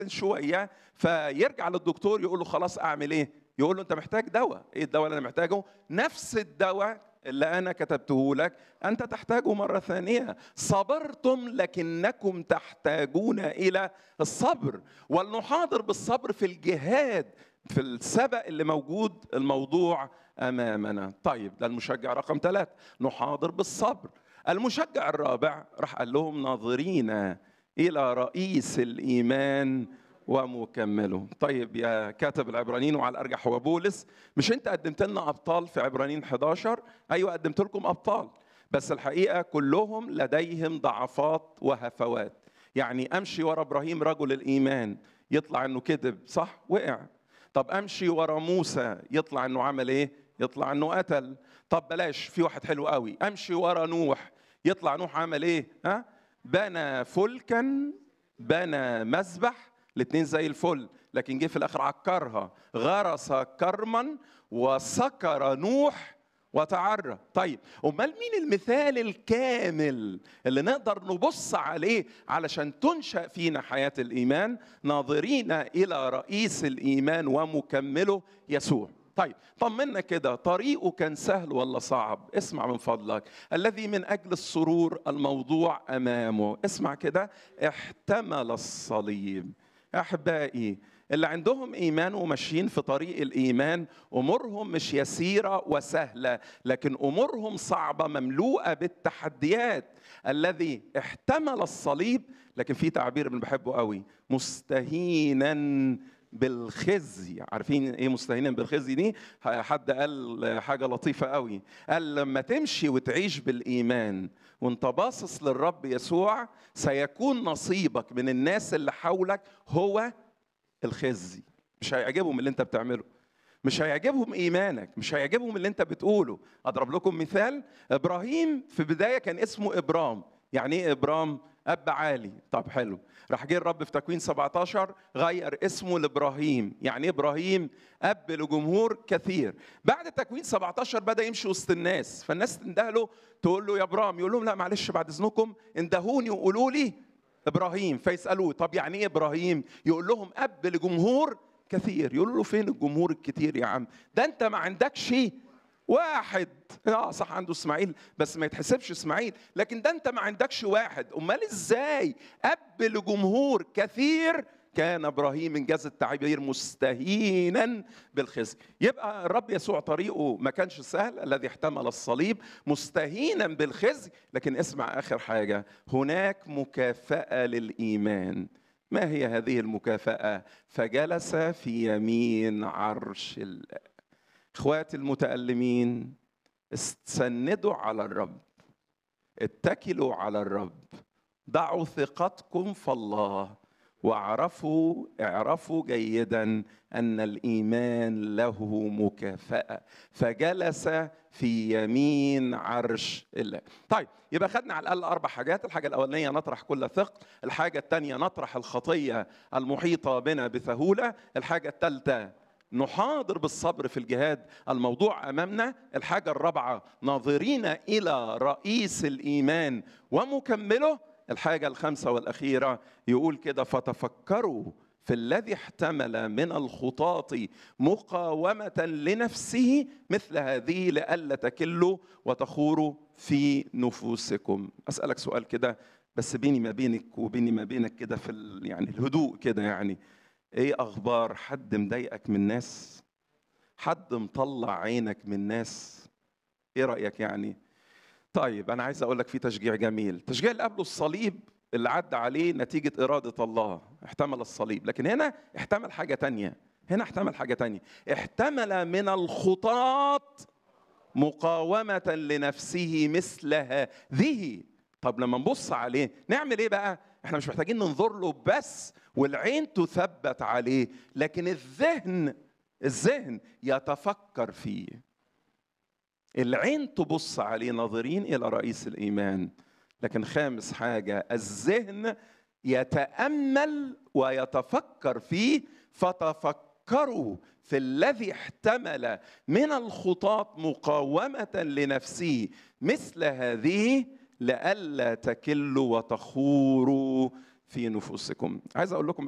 شويه فيرجع للدكتور يقول له خلاص اعمل ايه؟ يقول له انت محتاج دواء، ايه الدواء اللي انا محتاجه؟ نفس الدواء اللي انا كتبته لك انت تحتاجه مره ثانيه، صبرتم لكنكم تحتاجون الى الصبر، ولنحاضر بالصبر في الجهاد في السبق اللي موجود الموضوع امامنا، طيب ده المشجع رقم ثلاثة، نحاضر بالصبر. المشجع الرابع راح قال لهم ناظرين الى رئيس الايمان ومكمله طيب يا كاتب العبرانيين وعلى الارجح هو بولس مش انت قدمت لنا ابطال في عبرانيين 11 ايوه قدمت لكم ابطال بس الحقيقه كلهم لديهم ضعفات وهفوات يعني امشي ورا ابراهيم رجل الايمان يطلع انه كذب صح وقع طب امشي ورا موسى يطلع انه عمل ايه يطلع انه قتل طب بلاش في واحد حلو قوي امشي ورا نوح يطلع نوح عمل ايه ها بنى فلكا بنى مذبح الاثنين زي الفل لكن جه في الاخر عكرها غرس كرما وسكر نوح وتعرى طيب امال مين المثال الكامل اللي نقدر نبص عليه علشان تنشا فينا حياه الايمان ناظرين الى رئيس الايمان ومكمله يسوع طيب طمنا كده طريقه كان سهل ولا صعب اسمع من فضلك الذي من اجل السرور الموضوع امامه اسمع كده احتمل الصليب احبائي اللي عندهم ايمان وماشيين في طريق الايمان امورهم مش يسيره وسهله لكن امورهم صعبه مملوءه بالتحديات الذي احتمل الصليب لكن في تعبير من بحبه قوي مستهينا بالخزي عارفين ايه مستهينا بالخزي دي حد قال حاجه لطيفه قوي قال لما تمشي وتعيش بالايمان وانت باصص للرب يسوع سيكون نصيبك من الناس اللي حولك هو الخزي مش هيعجبهم اللي انت بتعمله مش هيعجبهم ايمانك مش هيعجبهم اللي انت بتقوله اضرب لكم مثال ابراهيم في بدايه كان اسمه ابرام يعني ايه ابرام اب عالي طب حلو راح جه الرب في تكوين 17 غير اسمه لابراهيم يعني ايه ابراهيم اب لجمهور كثير بعد تكوين 17 بدا يمشي وسط الناس فالناس تنده له تقول له يا ابرام يقول لهم لا معلش بعد اذنكم اندهوني وقولوا لي ابراهيم فيسالوه طب يعني ايه ابراهيم يقول لهم اب لجمهور كثير يقول له فين الجمهور الكتير يا عم ده انت ما عندكش واحد اه صح عنده اسماعيل بس ما يتحسبش اسماعيل لكن ده انت ما عندكش واحد امال ازاي اب لجمهور كثير كان ابراهيم انجاز التعبير مستهينا بالخزي يبقى الرب يسوع طريقه ما كانش سهل الذي احتمل الصليب مستهينا بالخزي لكن اسمع اخر حاجه هناك مكافاه للايمان ما هي هذه المكافاه فجلس في يمين عرش الله اخواتي المتألمين استسندوا على الرب اتكلوا على الرب ضعوا ثقتكم في الله واعرفوا اعرفوا جيدا ان الايمان له مكافاه فجلس في يمين عرش الله طيب يبقى خدنا على الاقل اربع حاجات الحاجه الاولانيه نطرح كل ثقل الحاجه الثانيه نطرح الخطيه المحيطه بنا بسهوله الحاجه الثالثه نحاضر بالصبر في الجهاد الموضوع امامنا الحاجه الرابعه ناظرين الى رئيس الايمان ومكمله الحاجه الخامسه والاخيره يقول كده فتفكروا في الذي احتمل من الخطاط مقاومه لنفسه مثل هذه لئلا تكلوا وتخوروا في نفوسكم اسالك سؤال كده بس بيني ما بينك وبيني ما بينك كده في يعني الهدوء كده يعني ايه اخبار حد مضايقك من الناس حد مطلع عينك من الناس ايه رايك يعني طيب انا عايز اقول لك في تشجيع جميل التشجيع اللي قبله الصليب اللي عدى عليه نتيجة إرادة الله احتمل الصليب لكن هنا احتمل حاجة تانية هنا احتمل حاجة تانية احتمل من الخطاط مقاومة لنفسه مثل هذه طب لما نبص عليه نعمل ايه بقى احنا مش محتاجين ننظر له بس والعين تثبت عليه لكن الذهن الذهن يتفكر فيه العين تبص عليه ناظرين الى رئيس الايمان لكن خامس حاجه الذهن يتامل ويتفكر فيه فتفكروا في الذي احتمل من الخطاط مقاومه لنفسه مثل هذه لئلا تكلوا وتخوروا في نفوسكم عايز اقول لكم